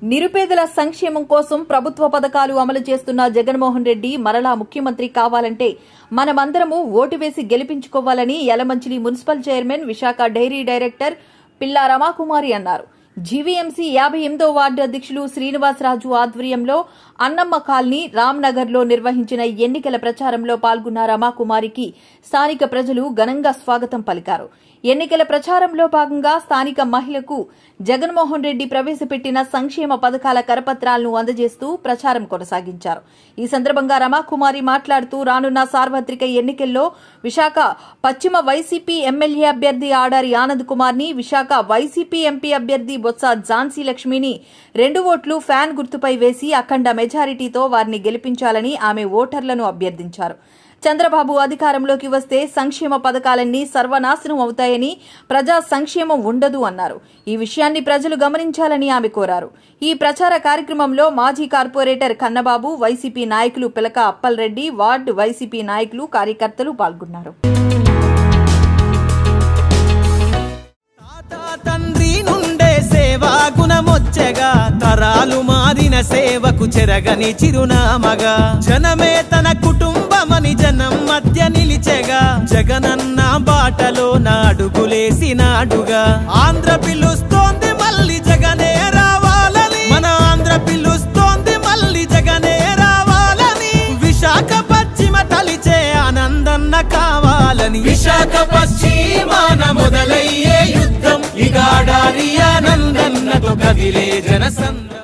నిరుపేదల సంక్షేమం కోసం ప్రభుత్వ పథకాలు అమలు చేస్తున్న జగన్మోహన్ రెడ్డి మరలా ముఖ్యమంత్రి కావాలంటే మనమందరము ఓటు వేసి గెలిపించుకోవాలని Yelamanchili municipal chairman Visakha dairy director Pilla Ramakumari అన్నారు జీవీఎంసీ యాభై ఎనిమిదో వార్డు అధ్యక్షులు శ్రీనివాసరాజు ఆధ్వర్యంలో అన్నమ్మ కాలనీ రామ్నగర్లో నిర్వహించిన ఎన్నికల ప్రచారంలో పాల్గొన్న రమాకుమారికి స్థానిక ప్రజలు ఘనంగా స్వాగతం పలికారు ఎన్నికల ప్రచారంలో భాగంగా స్థానిక మహిళకు జగన్మోహన్ రెడ్డి ప్రవేశపెట్టిన సంక్షేమ పథకాల కరపత్రాలను అందజేస్తూ ప్రచారం కొనసాగించారు ఈ సందర్భంగా రమాకుమారి మాట్లాడుతూ రానున్న సార్వత్రిక ఎన్నికల్లో విశాఖ పశ్చిమ వైసీపీ ఎమ్మెల్యే అభ్యర్థి ఆడారి ఆనంద్ కుమార్ ని విశాఖ వైసీపీ ఎంపీ అభ్యర్థి బొత్స ఝాన్సీ లక్ష్మిని రెండు ఓట్లు ఫ్యాన్ గుర్తుపై వేసి అఖండ మెజారిటీతో వారిని గెలిపించాలని ఆమె ఓటర్లను అభ్యర్థించారు చంద్రబాబు అధికారంలోకి వస్తే సంక్షేమ పథకాలన్నీ సర్వనాశనం అవుతాయని ప్రజా సంక్షేమం ఉండదు అన్నారు ఈ విషయాన్ని ప్రజలు గమనించాలని ఆమె కోరారు ఈ ప్రచార కార్యక్రమంలో మాజీ కార్పొరేటర్ కన్నబాబు వైసీపీ నాయకులు పిలక అప్పల్ రెడ్డి వార్డు వైసీపీ నాయకులు కార్యకర్తలు పాల్గొన్నారు తాత తండ్రి నుండే సేవా గుణమొచ్చగా తరాలు మారిన సేవకు చెరగని చిరునామగా జనమే తన కుటుంబమని జనం మధ్య నిలిచెగా జగనన్న బాటలో నాడుగులేసినాడుగా ఆంధ్ర పిలుస్తోంది మళ్ళీ జగనే రావాలని మన ఆంధ్ర పిలుస్తోంది మళ్ళీ జగనే రావాలని విశాఖ పశ్చిమ తలిచే ఆనందన్న కావాలని విశాఖ పశ్చిమాన మొదలయ్యే యుద్ధం ఇగాడారి ఆనందన్నతో కదిలే జనసంద్ర